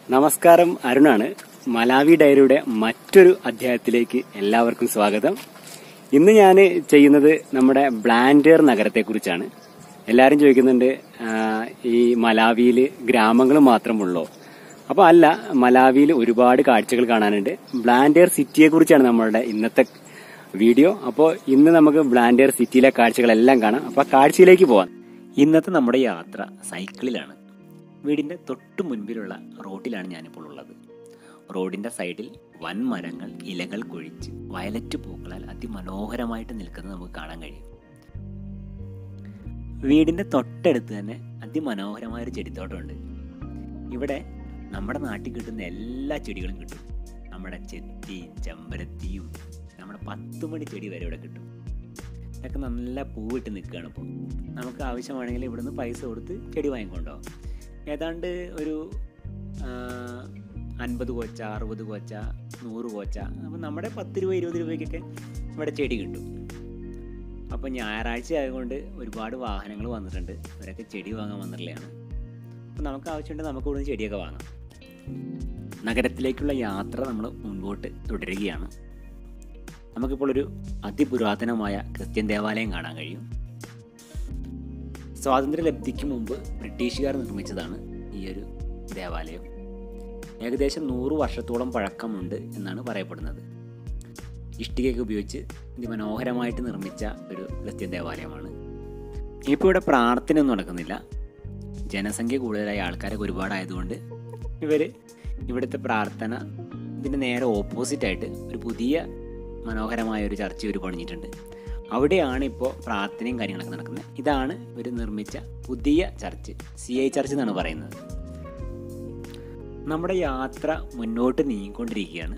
നമസ്കാരം അരുണാണ് മലാവി ഡയറിയുടെ മറ്റൊരു അധ്യായത്തിലേക്ക് എല്ലാവർക്കും സ്വാഗതം ഇന്ന് ഞാൻ ചെയ്യുന്നത് നമ്മുടെ ബ്ലാൻഡേർ നഗരത്തെക്കുറിച്ചാണ് എല്ലാവരും ചോദിക്കുന്നുണ്ട് ആ, ഈ മലാവിയിൽ ഗ്രാമങ്ങൾ മാത്രമുള്ളോ അപ്പോൾ അല്ല മലാവിയിൽ ഒരുപാട് കാഴ്ചകൾ കാണാനുണ്ട് ബ്ലാൻഡേർ സിറ്റിയെക്കുറിച്ചാണ് നമ്മളുടെ ഇന്നത്തെ വീഡിയോ അപ്പോൾ ഇന്ന് നമുക്ക് ബ്ലാൻഡേർ സിറ്റിയിലെ കാഴ്ചകളെല്ലാം കാണാം അപ്പോൾ കാഴ്ചയിലേക്ക് പോവാം ഇന്നത്തെ നമ്മുടെ യാത്ര സൈക്കിളിലാണ് വീടിന്റെ തൊട്ടു മുൻപിലുള്ള റോഡിലാണ് ഞാനിപ്പോൾ ഉള്ളത് റോഡിന്റെ സൈഡിൽ വൻ മരങ്ങൾ ഇലകൾ കൊഴിച്ച് വയലറ്റ് പൂക്കളാൽ അതിമനോഹരമായിട്ട് നിൽക്കുന്നത് നമുക്ക് കാണാൻ കഴിയും വീടിന്റെ തൊട്ടടുത്ത് തന്നെ അതിമനോഹരമായ ഒരു ചെടിത്തോട്ടമുണ്ട് ഇവിടെ നമ്മുടെ നാട്ടിൽ കിട്ടുന്ന എല്ലാ ചെടികളും കിട്ടും നമ്മുടെ ചെത്തിയും ചെമ്പരത്തിയും നമ്മുടെ പത്ത് മണി ചെടി വരെ ഇവിടെ കിട്ടും ഇതൊക്കെ നല്ല പൂവിട്ട് നിൽക്കുകയാണ് ഇപ്പോൾ നമുക്ക് ആവശ്യമാണെങ്കിൽ ഇവിടുന്ന് പൈസ കൊടുത്ത് ചെടി വാങ്ങിക്കൊണ്ടുപോകാം ഏതാണ്ട് ഒരു ആ, അൻപത് കോച്ച അറുപത് കോച്ച നൂറ് കോച്ച അപ്പം നമ്മുടെ പത്ത് രൂപ ഇരുപത് രൂപയ്ക്കൊക്കെ ഇവിടെ ചെടി കിട്ടും അപ്പോൾ ഞായറാഴ്ച ആയതുകൊണ്ട് ഒരുപാട് വാഹനങ്ങൾ വന്നിട്ടുണ്ട് അവരൊക്കെ ചെടി വാങ്ങാൻ വന്നിട്ടുള്ളതാണ് അപ്പം നമുക്ക് ആവശ്യമുണ്ടെങ്കിൽ നമുക്ക് ഇവിടുന്ന് ചെടിയൊക്കെ വാങ്ങാം നഗരത്തിലേക്കുള്ള യാത്ര നമ്മൾ മുൻപോട്ട് തുടരുകയാണ് നമുക്കിപ്പോൾ ഒരു അതിപുരാതനമായ ക്രിസ്ത്യൻ ദേവാലയം കാണാൻ കഴിയും സ്വാതന്ത്ര്യലബ്ധിക്ക് മുമ്പ് ബ്രിട്ടീഷുകാർ നിർമ്മിച്ചതാണ് ഈ ഒരു ദേവാലയം ഏകദേശം നൂറ് വർഷത്തോളം പഴക്കമുണ്ട് എന്നാണ് പറയപ്പെടുന്നത് ഇഷ്ടികയൊക്കെ ഉപയോഗിച്ച് അതിമനോഹരമായിട്ട് നിർമ്മിച്ച ഒരു ക്രിസ്ത്യൻ ദേവാലയമാണ് ഇപ്പോൾ ഇവിടെ പ്രാർത്ഥനയൊന്നും നടക്കുന്നില്ല ജനസംഖ്യ കൂടുതലായ ആൾക്കാരൊക്കെ ഒരുപാടായതുകൊണ്ട് ഇവർ ഇവിടുത്തെ പ്രാർത്ഥന ഇതിൻ്റെ നേരെ ഓപ്പോസിറ്റായിട്ട് ഒരു പുതിയ മനോഹരമായ ഒരു ചർച്ച ഇവർ പണിഞ്ഞിട്ടുണ്ട് അവിടെയാണ് ഇപ്പോൾ പ്രാർത്ഥനയും കാര്യങ്ങളൊക്കെ നടക്കുന്നത് ഇതാണ് ഇവർ നിർമ്മിച്ച പുതിയ ചർച്ച് സി ഐ ചർച്ച് എന്നാണ് പറയുന്നത് നമ്മുടെ യാത്ര മുന്നോട്ട് നീങ്ങിക്കൊണ്ടിരിക്കുകയാണ്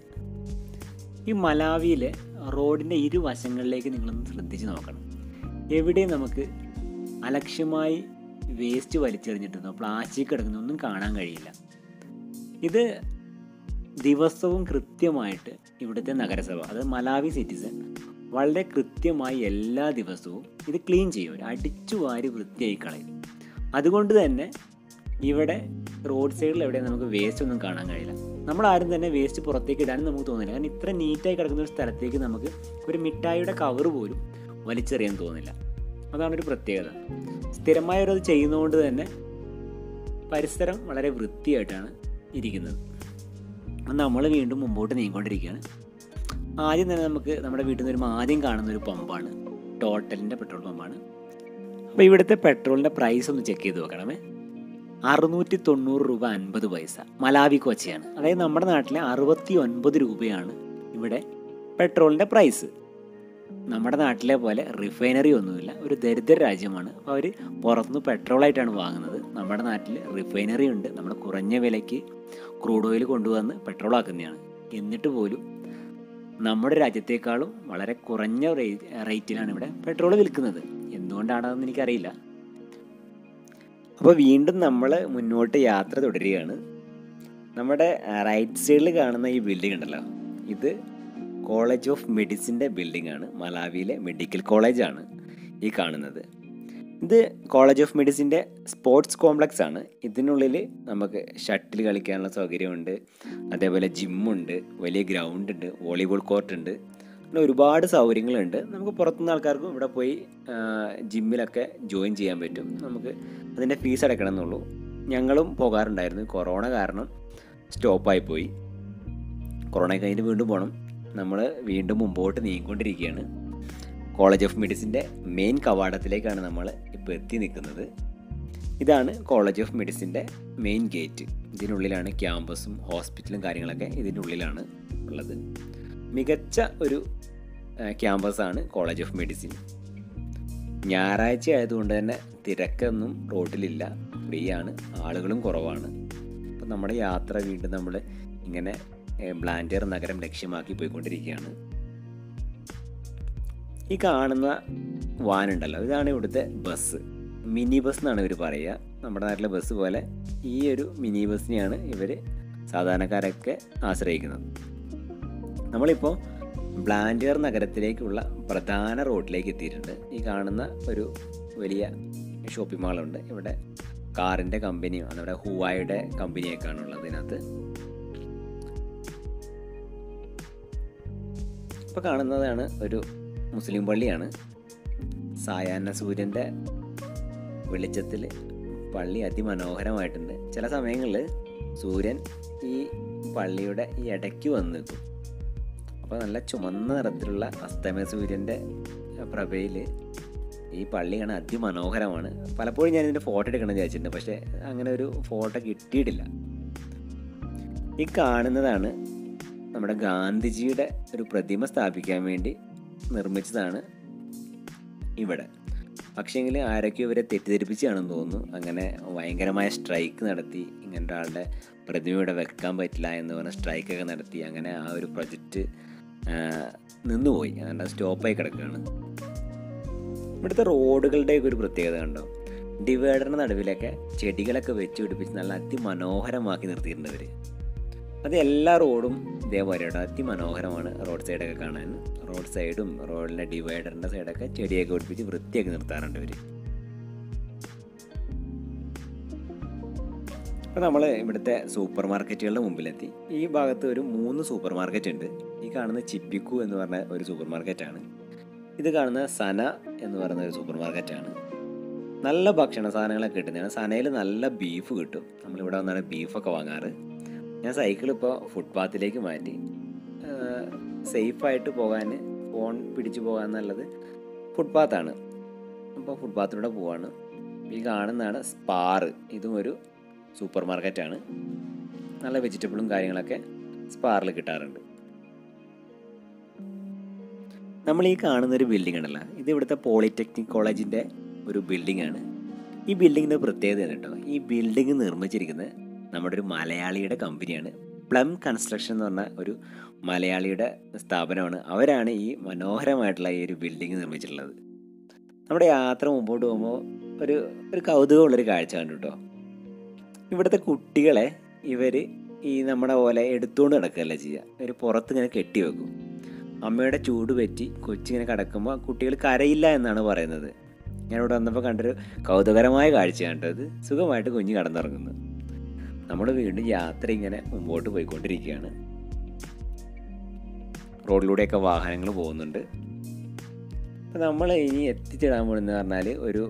ഈ മലാവിയിലെ റോഡിൻ്റെ ഇരുവശങ്ങളിലേക്ക് നിങ്ങളൊന്ന് ശ്രദ്ധിച്ച് നോക്കണം എവിടെയും നമുക്ക് അലക്ഷ്യമായി വേസ്റ്റ് വലിച്ചെറിഞ്ഞിട്ടുണ്ടോ പ്ലാസ്റ്റിക് കിടക്കുന്നോ ഒന്നും കാണാൻ കഴിയില്ല ഇത് ദിവസവും കൃത്യമായിട്ട് ഇവിടുത്തെ നഗരസഭ അതായത് മലാവി സിറ്റിസൺ വളരെ കൃത്യമായി എല്ലാ ദിവസവും ഇത് ക്ലീൻ ചെയ്യും ഒരു അടിച്ചു വാരി വൃത്തിയായി കളയും അതുകൊണ്ട് തന്നെ ഇവിടെ റോഡ് സൈഡിൽ എവിടെ നമുക്ക് വേസ്റ്റ് ഒന്നും കാണാൻ കഴിയില്ല നമ്മൾ ആരും തന്നെ വേസ്റ്റ് പുറത്തേക്ക് ഇടാനും നമുക്ക് തോന്നില്ല കാരണം ഇത്ര നീറ്റായി കിടക്കുന്ന ഒരു സ്ഥലത്തേക്ക് നമുക്ക് ഒരു മിഠായിയുടെ കവർ പോലും വലിച്ചെറിയാൻ തോന്നില്ല അതാണ് ഒരു പ്രത്യേകത സ്ഥിരമായവരത് ചെയ്യുന്നതുകൊണ്ട് തന്നെ പരിസരം വളരെ വൃത്തിയായിട്ടാണ് ഇരിക്കുന്നത് നമ്മൾ വീണ്ടും മുമ്പോട്ട് നീങ്ങിക്കൊണ്ടിരിക്കുകയാണ് ആദ്യം തന്നെ നമുക്ക് നമ്മുടെ വീട്ടിൽ നിന്ന് വരുമ്പോൾ ആദ്യം കാണുന്ന ഒരു പമ്പാണ് ടോട്ടലിൻ്റെ പെട്രോൾ പമ്പാണ് അപ്പോൾ ഇവിടുത്തെ പെട്രോളിൻ്റെ പ്രൈസ് ഒന്ന് ചെക്ക് ചെയ്ത് നോക്കണമേ അറുന്നൂറ്റി തൊണ്ണൂറ് രൂപ അൻപത് പൈസ മലാവി കോച്ചയാണ് അതായത് നമ്മുടെ നാട്ടിലെ അറുപത്തി ഒൻപത് രൂപയാണ് ഇവിടെ പെട്രോളിൻ്റെ പ്രൈസ് നമ്മുടെ നാട്ടിലെ പോലെ റിഫൈനറി ഒന്നുമില്ല ഒരു ദരിദ്ര രാജ്യമാണ് അപ്പോൾ അവർ പുറത്തുനിന്ന് പെട്രോളായിട്ടാണ് വാങ്ങുന്നത് നമ്മുടെ നാട്ടിൽ റിഫൈനറി ഉണ്ട് നമ്മൾ കുറഞ്ഞ വിലയ്ക്ക് ക്രൂഡ് ഓയിൽ കൊണ്ടുവന്ന് പെട്രോൾ ആക്കുന്നതാണ് എന്നിട്ട് പോലും നമ്മുടെ രാജ്യത്തേക്കാളും വളരെ കുറഞ്ഞ റേ- റേറ്റിലാണ് ഇവിടെ പെട്രോൾ വിൽക്കുന്നത് എന്തുകൊണ്ടാണെന്ന് എനിക്കറിയില്ല അപ്പോൾ വീണ്ടും നമ്മൾ മുന്നോട്ട് യാത്ര തുടരുകയാണ് നമ്മുടെ റൈറ്റ് സൈഡിൽ കാണുന്ന ഈ ബിൽഡിംഗ് ഉണ്ടല്ലോ ഇത് കോളേജ് ഓഫ് മെഡിസിൻ്റെ ബിൽഡിംഗ് ആണ് മലാവിയിലെ മെഡിക്കൽ കോളേജാണ് ഈ കാണുന്നത് ഇത് കോളേജ് ഓഫ് മെഡിസിൻ്റെ സ്പോർട്സ് കോംപ്ലക്സ് ആണ് ഇതിനുള്ളിൽ നമുക്ക് ഷട്ടിൽ കളിക്കാനുള്ള സൗകര്യമുണ്ട് അതേപോലെ ജിമ്മുണ്ട് വലിയ ഗ്രൗണ്ട് ഉണ്ട് വോളിബോൾ കോർട്ട് ഉണ്ട് അങ്ങനെ ഒരുപാട് സൗകര്യങ്ങളുണ്ട് നമുക്ക് പുറത്തുനിന്ന് ആൾക്കാർക്കും ഇവിടെ പോയി ആ, ജിമ്മിലൊക്കെ ജോയിൻ ചെയ്യാൻ പറ്റും നമുക്ക് അതിൻ്റെ ഫീസ് അടയ്ക്കണം എന്നുള്ളൂ ഞങ്ങളും പോകാറുണ്ടായിരുന്നു കൊറോണ കാരണം സ്റ്റോപ്പായി പോയി കൊറോണ കഴിഞ്ഞ് വീണ്ടും പോകണം നമ്മൾ വീണ്ടും മുമ്പോട്ട് നീങ്ങിക്കൊണ്ടിരിക്കുകയാണ് കോളേജ് ഓഫ് മെഡിസിൻ്റെ മെയിൻ കവാടത്തിലേക്കാണ് നമ്മൾ ഇപ്പോൾ എത്തി നിൽക്കുന്നത് ഇതാണ് കോളേജ് ഓഫ് മെഡിസിൻ്റെ മെയിൻ ഗേറ്റ് ഇതിനുള്ളിലാണ് ക്യാമ്പസും ഹോസ്പിറ്റലും കാര്യങ്ങളൊക്കെ ഇതിൻ്റെ ഉള്ളിലാണ് ഉള്ളത് മികച്ച ഒരു ക്യാമ്പസാണ് കോളേജ് ഓഫ് മെഡിസിൻ ഞായറാഴ്ച ആയതുകൊണ്ട് തന്നെ തിരക്കൊന്നും റോഡിലില്ല ഫ്രീ ആണ് ആളുകളും കുറവാണ് അപ്പം നമ്മുടെ യാത്ര വീണ്ടും നമ്മൾ ഇങ്ങനെ ഏഹ്, ബ്ലാൻഡർ നഗരം ലക്ഷ്യമാക്കി പോയിക്കൊണ്ടിരിക്കുകയാണ് ഈ കാണുന്ന വാനുണ്ടല്ലോ ഇതാണ് ഇവിടുത്തെ ബസ് മിനി ബസ് എന്നാണ് ഇവർ പറയുക നമ്മുടെ നാട്ടിലെ ബസ് പോലെ ഈ ഒരു മിനി ബസ്സിനെയാണ് ഇവർ സാധാരണക്കാരൊക്കെ ആശ്രയിക്കുന്നത് നമ്മളിപ്പോൾ ബ്ലാൻഡിയർ നഗരത്തിലേക്കുള്ള പ്രധാന റോഡിലേക്ക് എത്തിയിട്ടുണ്ട് ഈ കാണുന്ന ഒരു വലിയ ഷോപ്പിംഗ് മാളുണ്ട് ഇവിടെ കാറിൻ്റെ കമ്പനിയും നമ്മുടെ ഹുവായുടെ കമ്പനിയൊക്കെയാണ് ഉള്ളത് ഇതിനകത്ത് ഇപ്പോൾ കാണുന്നതാണ് ഒരു മുസ്ലിം പള്ളിയാണ് സായാഹ്ന സൂര്യൻ്റെ വെളിച്ചത്തിൽ പള്ളി അതിമനോഹരമായിട്ടുണ്ട് ചില സമയങ്ങളിൽ സൂര്യൻ ഈ പള്ളിയുടെ ഈ ഇടയ്ക്ക് വന്ന് നിൽക്കും അപ്പോൾ നല്ല ചുമന്ന നിറത്തിലുള്ള അസ്തമയ സൂര്യൻ്റെ പ്രഭയിൽ ഈ പള്ളി കാണാൻ അതിമനോഹരമാണ് പലപ്പോഴും ഞാൻ ഇതിൻ്റെ ഫോട്ടോ എടുക്കണം എന്ന് വിചാരിച്ചിട്ടുണ്ട് പക്ഷേ അങ്ങനെ ഒരു ഫോട്ടോ കിട്ടിയിട്ടില്ല ഈ കാണുന്നതാണ് നമ്മുടെ ഗാന്ധിജിയുടെ ഒരു പ്രതിമ സ്ഥാപിക്കാൻ വേണ്ടി നിർമ്മിച്ചതാണ് ഇവിടെ പക്ഷേങ്കിൽ ആരൊക്കെയോ ഇവരെ തെറ്റിദ്ധരിപ്പിച്ചാണെന്ന് തോന്നുന്നു അങ്ങനെ ഭയങ്കരമായ സ്ട്രൈക്ക് നടത്തി ഇങ്ങനെ ഒരാളുടെ പ്രതിമ ഇവിടെ വെക്കാൻ പറ്റില്ല എന്ന് പറഞ്ഞ സ്ട്രൈക്കൊക്കെ നടത്തി അങ്ങനെ ആ ഒരു പ്രൊജക്റ്റ് നിന്നുപോയി അങ്ങനെ സ്റ്റോപ്പായി കിടക്കുകയാണ് ഇവിടുത്തെ റോഡുകളുടെയൊക്കെ ഒരു പ്രത്യേകത കണ്ടോ ഡിവൈഡറിന് നടുവിലൊക്കെ ചെടികളൊക്കെ വെച്ച് പിടിപ്പിച്ച് നല്ല അതിമനോഹരമാക്കി നിർത്തിയിട്ടുണ്ട് അവർ അത് എല്ലാ റോഡും ഇതേപോലെ കേട്ടോ അതിമനോഹരമാണ് റോഡ് സൈഡൊക്കെ കാണാൻ റോഡ് സൈഡും റോഡിൻ്റെ ഡിവൈഡറിൻ്റെ സൈഡൊക്കെ ചെടിയൊക്കെ പിടിപ്പിച്ച് വൃത്തിയാക്കി നിർത്താറുണ്ട് ഇവർ അപ്പോൾ നമ്മൾ ഇവിടുത്തെ സൂപ്പർ മാർക്കറ്റുകളുടെ മുമ്പിലെത്തി ഈ ഭാഗത്ത് ഒരു മൂന്ന് സൂപ്പർ മാർക്കറ്റ് ഉണ്ട് ഈ കാണുന്ന ചിപ്പിക്കു എന്ന് പറഞ്ഞ ഒരു സൂപ്പർ മാർക്കറ്റാണ് ഇത് കാണുന്ന സന എന്ന് പറയുന്ന ഒരു സൂപ്പർ മാർക്കറ്റാണ് നല്ല ഭക്ഷണ സാധനങ്ങളൊക്കെ കിട്ടുന്നതാണ് സനയിൽ നല്ല ബീഫ് കിട്ടും നമ്മളിവിടെ വന്നാണ് ബീഫൊക്കെ വാങ്ങാറ് ഞാൻ സൈക്കിൾ ഇപ്പോൾ ഫുട്പാത്തിലേക്ക് മാറ്റി സേഫായിട്ട് പോകാൻ ഫോൺ പിടിച്ചു പോകാൻ നല്ലത് ഫുട്പാത്താണ് അപ്പോൾ ഫുട്പാത്തിലൂടെ പോവാണ് ഈ കാണുന്നതാണ് സ്പാർ ഇതും ഒരു സൂപ്പർ മാർക്കറ്റാണ് നല്ല വെജിറ്റബിളും കാര്യങ്ങളൊക്കെ സ്പാറിൽ കിട്ടാറുണ്ട് നമ്മൾ ഈ കാണുന്ന ഒരു ബിൽഡിംഗ് ഉണ്ടല്ലോ ഇത് ഇവിടുത്തെ പോളിടെക്നിക് കോളേജിൻ്റെ ഒരു ബിൽഡിംഗ് ആണ് ഈ ബിൽഡിങ്ങിൻ്റെ പ്രത്യേകത കേട്ടോ ഈ ബിൽഡിംഗ് നിർമ്മിച്ചിരിക്കുന്നത് നമ്മുടെ ഒരു മലയാളിയുടെ കമ്പനിയാണ് പ്ലം കൺസ്ട്രക്ഷൻ എന്ന് പറഞ്ഞ ഒരു മലയാളിയുടെ സ്ഥാപനമാണ് അവരാണ് ഈ മനോഹരമായിട്ടുള്ള ഈ ഒരു ബിൽഡിംഗ് നിർമ്മിച്ചിട്ടുള്ളത് നമ്മുടെ യാത്ര മുമ്പോട്ട് പോകുമ്പോൾ ഒരു ഒരു കൗതുകമുള്ളൊരു കാഴ്ച കണ്ടു കേട്ടോ ഇവിടുത്തെ കുട്ടികളെ ഇവർ ഈ നമ്മുടെ പോലെ എടുത്തുകൊണ്ട് നടക്കുകയല്ല ചെയ്യുക ഇവർ പുറത്ത് ഇങ്ങനെ കെട്ടി വെക്കും അമ്മയുടെ ചൂട് പറ്റി കൊച്ചിങ്ങനെ കിടക്കുമ്പോൾ കുട്ടികൾ കരയില്ല എന്നാണ് പറയുന്നത് ഞാനിവിടെ വന്നപ്പോൾ കണ്ടൊരു കൗതുകരമായ കാഴ്ചയാണ് കേട്ടോ ഇത് സുഖമായിട്ട് കുഞ്ഞ് കടന്നിറങ്ങുന്നു നമ്മൾ വീണ്ടും യാത്ര ഇങ്ങനെ മുമ്പോട്ട് പോയിക്കൊണ്ടിരിക്കുകയാണ് റോഡിലൂടെയൊക്കെ വാഹനങ്ങൾ പോകുന്നുണ്ട് അപ്പോൾ നമ്മൾ ഇനി എത്തിച്ചേരാൻ പോകുന്നത് പറഞ്ഞാൽ ഒരു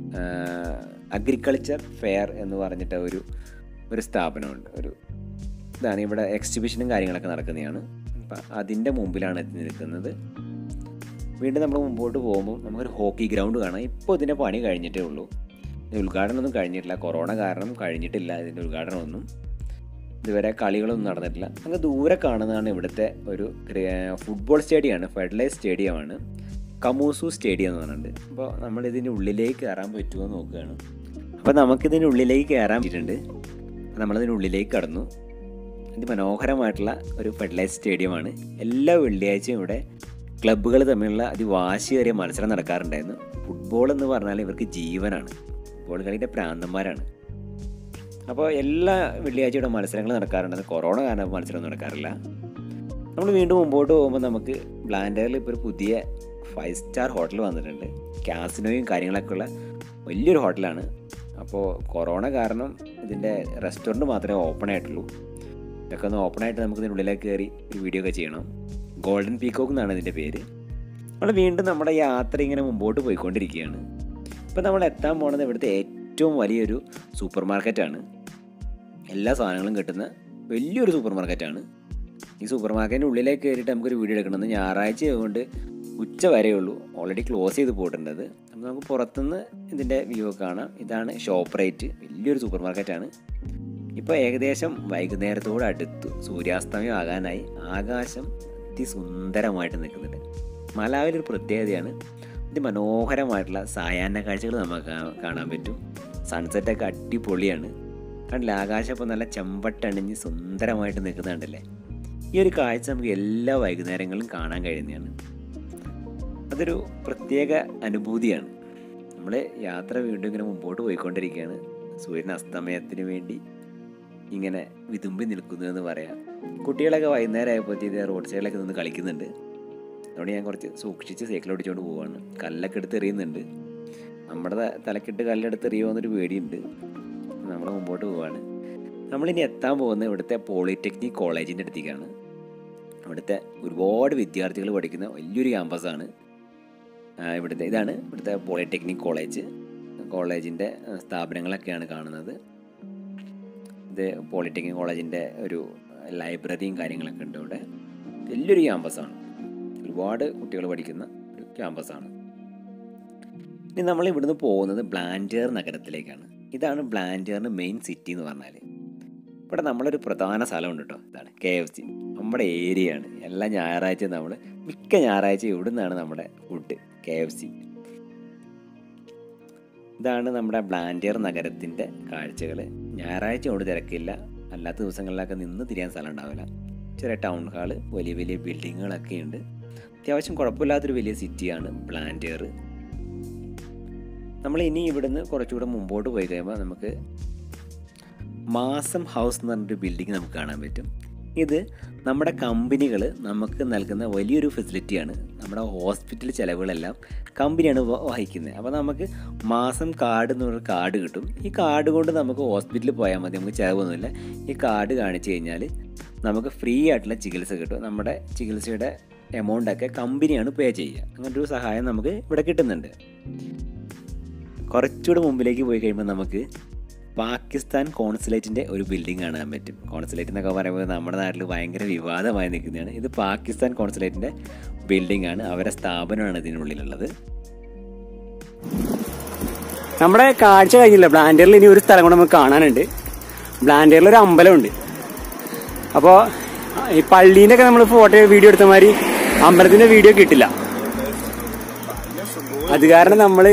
അഗ്രികൾച്ചർ ഫെയർ എന്ന് പറഞ്ഞിട്ട് ഒരു ഒരു സ്ഥാപനമുണ്ട് ഒരു ഇതാണ് ഇവിടെ എക്സിബിഷനും കാര്യങ്ങളൊക്കെ നടക്കുന്നതാണ് അപ്പം അതിൻ്റെ മുമ്പിലാണ് എത്തി നിൽക്കുന്നത് വീണ്ടും നമ്മൾ മുമ്പോട്ട് പോകുമ്പോൾ നമുക്കൊരു ഹോക്കി ഗ്രൗണ്ട് കാണാം ഇപ്പോൾ ഇതിൻ്റെ പണി കഴിഞ്ഞിട്ടേ ഉള്ളൂ ഉദ്ഘാടനമൊന്നും കഴിഞ്ഞിട്ടില്ല കൊറോണ കാരണം കഴിഞ്ഞിട്ടില്ല ഇതിൻ്റെ ഉദ്ഘാടനമൊന്നും ഇതുവരെ കളികളൊന്നും നടന്നിട്ടില്ല നമുക്ക് ദൂരെ കാണുന്നതാണ് ഇവിടുത്തെ ഒരു ഫുട്ബോൾ സ്റ്റേഡിയമാണ് ഫെഡറലൈസ് സ്റ്റേഡിയമാണ് കമൂസു സ്റ്റേഡിയം എന്ന് പറഞ്ഞിട്ടുണ്ട് അപ്പോൾ നമ്മൾ ഇതിൻ്റെ ഉള്ളിലേക്ക് കയറാൻ പറ്റുമോ നോക്കുകയാണ് അപ്പോൾ നമുക്കിതിൻ്റെ ഉള്ളിലേക്ക് കയറാൻ പറ്റിയിട്ടുണ്ട് നമ്മളിതിൻ്റെ ഉള്ളിലേക്ക് കടന്നു ഇത് മനോഹരമായിട്ടുള്ള ഒരു ഫെഡറലൈസ് സ്റ്റേഡിയമാണ് എല്ലാ വെള്ളിയാഴ്ചയും ഇവിടെ ക്ലബ്ബുകൾ തമ്മിലുള്ള അതിവാശിയേറിയ മത്സരം നടക്കാറുണ്ടായിരുന്നു ഫുട്ബോൾ എന്ന് പറഞ്ഞാൽ ഇവർക്ക് ജീവനാണ് ഫുട്ബോൾ കളിയുടെ പ്രാന്തന്മാരാണ് അപ്പോൾ എല്ലാ വെള്ളിയാഴ്ചയുടെ മത്സരങ്ങൾ നടക്കാറുണ്ട് കൊറോണ കാരണം മത്സരം നടക്കാറില്ല നമ്മൾ വീണ്ടും മുമ്പോട്ട് പോകുമ്പോൾ നമുക്ക് ബ്ലാൻഡറിൽ ഇപ്പോൾ ഒരു പുതിയ ഫൈവ് സ്റ്റാർ ഹോട്ടൽ വന്നിട്ടുണ്ട് കാസിനോയും കാര്യങ്ങളൊക്കെ ഉള്ള വലിയൊരു ഹോട്ടലാണ് അപ്പോൾ കൊറോണ കാരണം ഇതിൻ്റെ റെസ്റ്റോറൻറ്റ് മാത്രമേ ഓപ്പൺ ആയിട്ടുള്ളൂ ഇതൊക്കെ ഒന്ന് ഓപ്പൺ ആയിട്ട് നമുക്ക് ഇതിൻ്റെ ഉള്ളിലേക്ക് കയറി ഒരു വീഡിയോ ഒക്കെ ചെയ്യണം ഗോൾഡൻ പീക്കോക്ക് എന്നാണ് ഇതിൻ്റെ പേര് നമ്മൾ വീണ്ടും നമ്മുടെ യാത്ര ഇങ്ങനെ മുമ്പോട്ട് പോയിക്കൊണ്ടിരിക്കുകയാണ് ഇപ്പോൾ നമ്മൾ എത്താൻ പോകുന്നത് ഇവിടുത്തെ ഏറ്റവും വലിയൊരു സൂപ്പർ മാർക്കറ്റാണ് എല്ലാ സാധനങ്ങളും കിട്ടുന്ന വലിയൊരു സൂപ്പർ മാർക്കറ്റാണ് ഈ സൂപ്പർ മാർക്കറ്റിൻ്റെ ഉള്ളിലേക്ക് കയറിയിട്ട് നമുക്കൊരു വീഡിയോ എടുക്കണമെന്ന് ഞായറാഴ്ച ആയതുകൊണ്ട് ഉച്ച വരെയേ ഉള്ളൂ ഓൾറെഡി ക്ലോസ് ചെയ്ത് പോയിട്ടുണ്ട് അപ്പോൾ നമുക്ക് പുറത്തുനിന്ന് ഇതിൻ്റെ വ്യൂ ഒക്കെ കാണാം ഇതാണ് ഷോപ്പ് റേറ്റ് വലിയൊരു സൂപ്പർ മാർക്കറ്റാണ് ഇപ്പോൾ ഏകദേശം വൈകുന്നേരത്തോട് അടുത്തു സൂര്യാസ്തമയം ആകാനായി ആകാശം അതിസുന്ദരമായിട്ട് നിൽക്കുന്നുണ്ട് മലാവിലൊരു പ്രത്യേകതയാണ് അതിമനോഹരമായിട്ടുള്ള സായാഹ്ന കാഴ്ചകൾ നമുക്ക് കാ- കാണാൻ പറ്റും സൺസെറ്റൊക്കെ അടിപൊളിയാണ് കണ്ടില്ല ആകാശം ഇപ്പോൾ നല്ല ചെമ്പട്ടണിഞ്ഞ് സുന്ദരമായിട്ട് നിൽക്കുന്നുണ്ടല്ലേ ഈ ഒരു കാഴ്ച നമുക്ക് എല്ലാ വൈകുന്നേരങ്ങളിലും കാണാൻ കഴിയുന്നതാണ് അതൊരു പ്രത്യേക അനുഭൂതിയാണ് നമ്മൾ യാത്ര വീണ്ടും ഇങ്ങനെ മുമ്പോട്ട് പോയിക്കൊണ്ടിരിക്കുകയാണ് സൂര്യൻ അസ്തമയത്തിന് വേണ്ടി ഇങ്ങനെ വിതുമ്പി നിൽക്കുന്നു എന്ന് പറയാം കുട്ടികളൊക്കെ വൈകുന്നേരം ആയപ്പോഴത്തേക്ക് റോഡ് സൈഡിലൊക്കെ നിന്ന് കളിക്കുന്നുണ്ട് അതുകൊണ്ട് ഞാൻ കുറച്ച് സൂക്ഷിച്ച് സൈക്കിൾ ഓടിച്ചുകൊണ്ട് പോവാണ് കല്ലൊക്കെ എടുത്ത് എറിയുന്നുണ്ട് നമ്മുടെ ത- തലക്കിട്ട് കല്ലെടുത്ത് എറിയുമോ എന്നൊരു പേടിയുണ്ട് നമ്മൾ മുമ്പോട്ട് പോവാണ് നമ്മളിനി എത്താൻ പോകുന്നത് ഇവിടുത്തെ പോളിടെക്നിക് കോളേജിൻ്റെ അടുത്തേക്കാണ് ഇവിടുത്തെ ഒരുപാട് വിദ്യാർത്ഥികൾ പഠിക്കുന്ന വലിയൊരു ക്യാമ്പസാണ് ആ, ഇവിടുത്തെ ഇതാണ് ഇവിടുത്തെ പോളിടെക്നിക് കോളേജ് കോളേജിൻ്റെ ആ, സ്ഥാപനങ്ങളൊക്കെയാണ് കാണുന്നത് ഇത് പോളിടെക്നിക് കോളേജിൻ്റെ ഒരു ലൈബ്രറിയും കാര്യങ്ങളൊക്കെ ഉണ്ട് ഇവിടെ വലിയൊരു ക്യാമ്പസാണ് ഒരുപാട് കുട്ടികൾ പഠിക്കുന്ന ഒരു ക്യാമ്പസാണ് ഇനി നമ്മൾ ഇവിടുന്ന് പോകുന്നത് ബ്ലാൻഡിയർ നഗരത്തിലേക്കാണ് ഇതാണ് ബ്ലാൻഡിയറിന് മെയിൻ സിറ്റി എന്ന് പറഞ്ഞാൽ ഇവിടെ നമ്മളൊരു പ്രധാന സ്ഥലമുണ്ട് കേട്ടോ ഇതാണ് കെ എഫ് സി നമ്മുടെ ഏരിയയാണ് എല്ലാ ഞായറാഴ്ചയും നമ്മൾ മിക്ക ഞായറാഴ്ച ഇവിടെ നിന്നാണ് നമ്മുടെ ഫുഡ് കെ എഫ് സി ഇതാണ് നമ്മുടെ ബ്ലാൻഡിയർ നഗരത്തിൻ്റെ കാഴ്ചകൾ ഞായറാഴ്ച കൊണ്ട് തിരക്കില്ല അല്ലാത്ത ദിവസങ്ങളിലൊക്കെ നിന്ന് തിരിയാൻ സ്ഥലം ഉണ്ടാവില്ല ചെറിയ ടൗൺ ഹാള് വലിയ വലിയ ബിൽഡിങ്ങുകളൊക്കെ ഉണ്ട് അത്യാവശ്യം കുഴപ്പമില്ലാത്തൊരു വലിയ സിറ്റിയാണ് ബ്ലാൻഡിയർ നമ്മൾ ഇനി ഇവിടുന്ന് കുറച്ചുകൂടെ മുമ്പോട്ട് പോയി കഴിയുമ്പോൾ നമുക്ക് മാസം ഹൗസ് എന്ന് പറഞ്ഞൊരു ബിൽഡിംഗ് നമുക്ക് കാണാൻ പറ്റും ഇത് നമ്മുടെ കമ്പനികൾ നമുക്ക് നൽകുന്ന വലിയൊരു ഫെസിലിറ്റിയാണ് നമ്മുടെ ഹോസ്പിറ്റൽ ചിലവുകളെല്ലാം കമ്പനിയാണ് വ- വഹിക്കുന്നത് അപ്പോൾ നമുക്ക് മാസം കാർഡ് എന്ന് പറഞ്ഞൊരു കാർഡ് കിട്ടും ഈ കാർഡ് കൊണ്ട് നമുക്ക് ഹോസ്പിറ്റലിൽ പോയാൽ മതി നമുക്ക് ചിലവൊന്നുമില്ല ഈ കാർഡ് കാണിച്ചു കഴിഞ്ഞാൽ നമുക്ക് ഫ്രീ ആയിട്ടുള്ള ചികിത്സ കിട്ടും നമ്മുടെ ചികിത്സയുടെ എമൗണ്ടൊക്കെ കമ്പനിയാണ് പേ ചെയ്യുക അങ്ങനത്തെ ഒരു സഹായം നമുക്ക് ഇവിടെ കിട്ടുന്നുണ്ട് കുറച്ചുകൂടെ മുമ്പിലേക്ക് പോയി കഴിയുമ്പോൾ നമുക്ക് പാകിസ്ഥാൻ കോൺസുലേറ്റിൻ്റെ ഒരു ബിൽഡിംഗ് കാണാൻ പറ്റും കോൺസുലേറ്റ് എന്നൊക്കെ പറയുമ്പോൾ നമ്മുടെ നാട്ടിൽ ഭയങ്കര വിവാദമായി നിൽക്കുന്നതാണ് ഇത് പാകിസ്ഥാൻ കോൺസുലേറ്റിൻ്റെ ബിൽഡിംഗ് ആണ് അവരുടെ സ്ഥാപനമാണ് ഇതിനുള്ളിലുള്ളത് നമ്മുടെ കാഴ്ച കഴിഞ്ഞില്ല ബ്ലാൻഡറിൽ ഇനി ഒരു സ്ഥലം കൂടെ നമുക്ക് കാണാനുണ്ട് ബ്ലാൻഡറിൽ ഒരു അമ്പലമുണ്ട് അപ്പോൾ ഈ പള്ളീൻ്റെ ഒക്കെ നമ്മൾ ഫോട്ടോ വീഡിയോ എടുത്ത മാതിരി അമ്പലത്തിന്റെ വീഡിയോ കിട്ടില്ല അത് കാരണം നമ്മൾ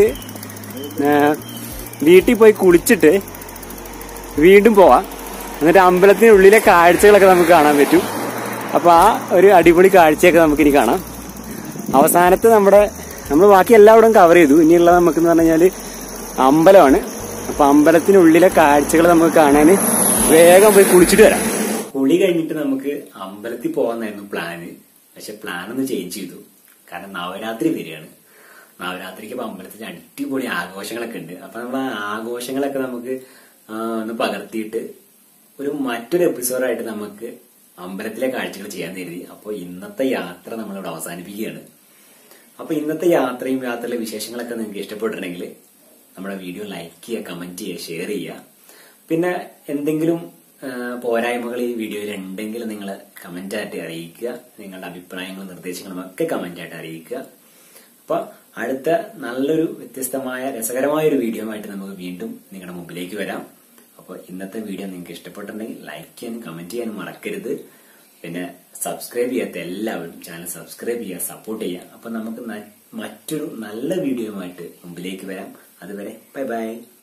വീട്ടിൽ പോയി കുളിച്ചിട്ട് വീണ്ടും പോവാം എന്നിട്ട് അമ്പലത്തിന് ഉള്ളിലെ കാഴ്ചകളൊക്കെ നമുക്ക് കാണാൻ പറ്റും അപ്പോൾ ആ ഒരു അടിപൊളി കാഴ്ചയൊക്കെ നമുക്കിനി കാണാം അവസാനത്ത് നമ്മുടെ നമ്മൾ ബാക്കി എല്ലായിടവും കവർ ചെയ്തു ഇനിയുള്ളത് നമുക്കെന്ന് പറഞ്ഞു കഴിഞ്ഞാൽ അമ്പലമാണ് അപ്പൊ അമ്പലത്തിനുള്ളിലെ കാഴ്ചകൾ നമുക്ക് കാണാൻ വേഗം പോയി കുളിച്ചിട്ട് വരാം കുളി കഴിഞ്ഞിട്ട് നമുക്ക് അമ്പലത്തിൽ പോകാന്നായിരുന്നു പ്ലാന് പക്ഷെ പ്ലാൻ ഒന്ന് ചേഞ്ച് ചെയ്തു കാരണം നവരാത്രി വരികയാണ് നവരാത്രിക്ക് ഇപ്പൊ അമ്പലത്തിൽ അടിപൊളി ആഘോഷങ്ങളൊക്കെ ഉണ്ട് അപ്പൊ നമ്മൾ ആ ആഘോഷങ്ങളൊക്കെ നമുക്ക് ആ, ഒന്ന് പകർത്തിയിട്ട് ഒരു മറ്റൊരു എപ്പിസോഡായിട്ട് നമുക്ക് അമ്പലത്തിലെ കാഴ്ചകൾ ചെയ്യാൻ കരുതി അപ്പോൾ ഇന്നത്തെ യാത്ര നമ്മളിവിടെ അവസാനിപ്പിക്കുകയാണ് അപ്പൊ ഇന്നത്തെ യാത്രയും യാത്രയിലെ വിശേഷങ്ങളൊക്കെ നിങ്ങൾക്ക് ഇഷ്ടപ്പെട്ടിട്ടുണ്ടെങ്കിൽ നമ്മുടെ വീഡിയോ ലൈക്ക് ചെയ്യുക കമന്റ് ചെയ്യുക ഷെയർ ചെയ്യുക പിന്നെ എന്തെങ്കിലും ആ, പോരായ്മകൾ ഈ വീഡിയോയിൽ ഉണ്ടെങ്കിൽ നിങ്ങൾ കമന്റ് ആയിട്ട് അറിയിക്കുക നിങ്ങളുടെ അഭിപ്രായങ്ങളും നിർദ്ദേശങ്ങളും ഒക്കെ കമന്റ് ആയിട്ട് അറിയിക്കുക അപ്പൊ അടുത്ത നല്ലൊരു വ്യത്യസ്തമായ രസകരമായ ഒരു വീഡിയോ ആയിട്ട് നമുക്ക് വീണ്ടും നിങ്ങളുടെ മുമ്പിലേക്ക് വരാം അപ്പോൾ ഇന്നത്തെ വീഡിയോ നിങ്ങൾക്ക് ഇഷ്ടപ്പെട്ടിട്ടുണ്ടെങ്കിൽ ലൈക്ക് ചെയ്യാനും കമന്റ് ചെയ്യാനും മറക്കരുത് പിന്നെ സബ്സ്ക്രൈബ് ചെയ്യാത്ത എല്ലാവരും ചാനൽ സബ്സ്ക്രൈബ് ചെയ്യുക സപ്പോർട്ട് ചെയ്യുക അപ്പൊ നമുക്ക് ന- മറ്റൊരു നല്ല വീഡിയോയുമായിട്ട് മുമ്പിലേക്ക് വരാം അതുവരെ ബൈ ബൈ